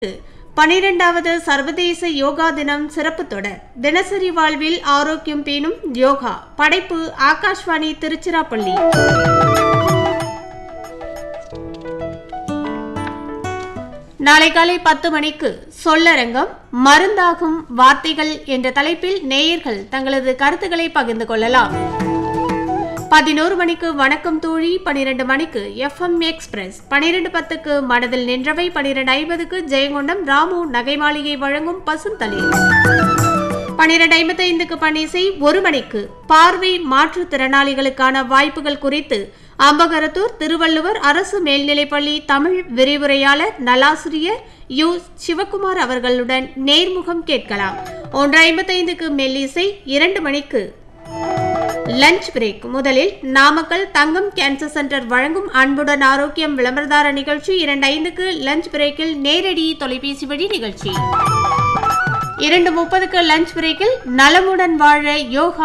பனிரெண்டாவது சர்வதேச யோகா தினம் சிறப்பு தொடர் தினசரி வாழ்வில் ஆரோக்கியம் பேணும் யோகா படைப்பு ஆகாஷ்வாணி திருச்சிராப்பள்ளி நாளை காலை பத்து மணிக்கு சொல்லரங்கம் மருந்தாகும் வார்த்தைகள் என்ற தலைப்பில் நேயர்கள் தங்களது கருத்துக்களை பகிர்ந்து கொள்ளலாம் பதினோரு மணிக்கு வணக்கம் தோழி பனிரெண்டு மணிக்கு எஃப்எம் எக்ஸ்பிரஸ் பனிரெண்டு பத்துக்கு மனதில் நின்றவை பனிரெண்டு ஐம்பதுக்கு ஜெயங்கொண்டம் ராமு நகை மாளிகை வழங்கும் பசுந்தளிர் பனிரெண்டு ஐம்பத்தி ஐந்துக்கு பணிசை ஒரு மணிக்கு பார்வை மாற்றுத்திறனாளிகளுக்கான வாய்ப்புகள் குறித்து அம்பகரத்தூர் திருவள்ளுவர் அரசு மேல்நிலைப்பள்ளி தமிழ் விரிவுரையாளர் நலாசிரியர் யு சிவகுமார் அவர்களுடன் நேர்முகம் கேட்கலாம் ஒன்று ஐம்பத்தைந்துக்கு மெல்லிசை இரண்டு மணிக்கு லஞ்ச் பிரேக் முதலில் நாமக்கல் தங்கம் கேன்சர் சென்டர் வழங்கும் அன்புடன் ஆரோக்கியம் விளம்பரதார நிகழ்ச்சி இரண்டு ஐந்துக்கு லஞ்ச் பிரேக்கில் நேரடி தொலைபேசி வழி நிகழ்ச்சி இரண்டு முப்பதுக்கு லஞ்ச் பிரேக்கில் நலமுடன் வாழ யோகா